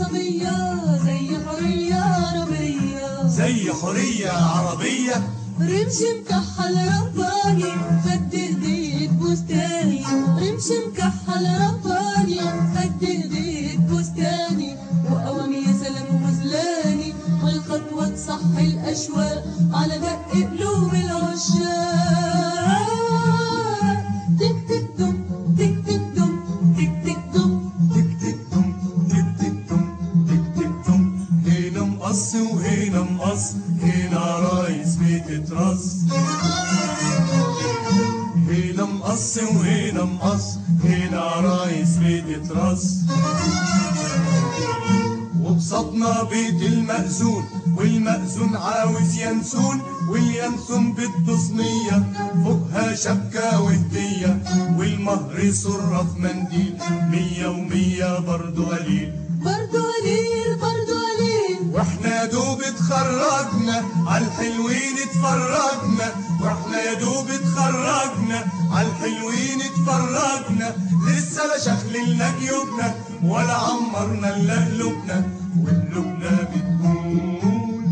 عربية زي حرية عربية زي حرية عربية رمش مكحل رباني خد ايديك بستاني رمش مكحل رباني خد ايديك بستاني وقوام يا سلام وغزلاني والخطوة تصحي الأشواق على دق قلوب العشاق تك تك دم تك تك دم تك تك دم تك تك دم تك تك دم تك تك دم هنا مقص وهنا مقص هنا عرايس بتترص هنا مقص وهنا مقص هنا عرايس بتترص وبسطنا بيت المأذون والمأذون عاوز ينسون والينسون بالتصنية فوقها شبكة وهدية والمهر صرة في منديل مية ومية برضو قليل برضو قليل برضو قليل واحنا يا دوب اتخرجنا عالحلوين اتفرجنا واحنا يا دوب اتخرجنا عالحلوين اتفرجنا لسه لا شخللنا جيوبنا ولا عمرنا الا قلوبنا وقلوبنا بتقول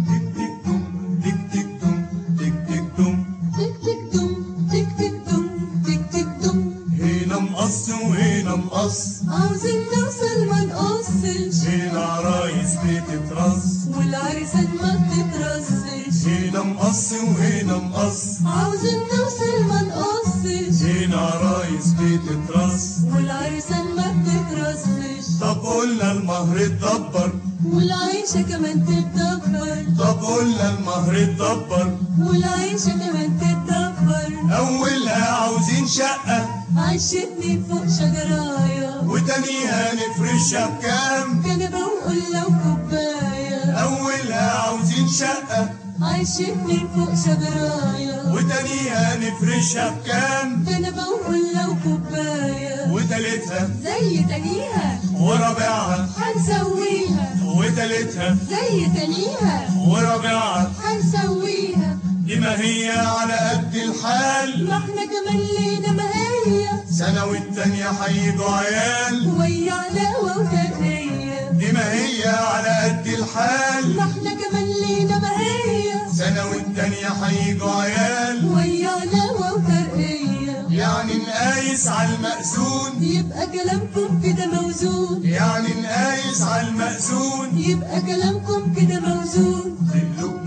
تك تك دم تك تك دم تك تك دم تك تك دم تك تك دم تك تك دم هنا مقص وهنا مقص عاوزين نوصل ما نقصش هنا عرايس بتترص والعرسان ما بتترصش هنا مقص وهنا مقص عاوزين نوصل ما نقصش هنا عرايس بتترص والعرسان ما بتترصش طب قلنا المهر اتدبر والعيشة كمان تتدبر طب قلنا المهر اتدبر والعيشة كمان تتدبر اولها عاوزين شقة عشتني فوق شجرايا وتانيها نفرشها بكام كنبة وقلة وكوباية اولها عاوزين شقة عشتني فوق شجرايا وتانيها نفرشها بكام كنبة وقلة وكوباية وتالتها زي تانيها ورابعها هنسويها وتالتها زي تانيها ورابعها هنسويها دي ما هي على قد الحال ما احنا كمان لينا ما هي سنة والتانية هيجوا عيال ويا علاوة وترقية دي ما هي على قد الحال ما احنا كمان لينا ما هي سنة والتانية هيجوا عيال ويا علاوة وترقية يعني نقايس على المأذون يبقى كلامكم كده موزون يعني نقايس على المأذون يبقى كلامكم كده موزون في قلوبنا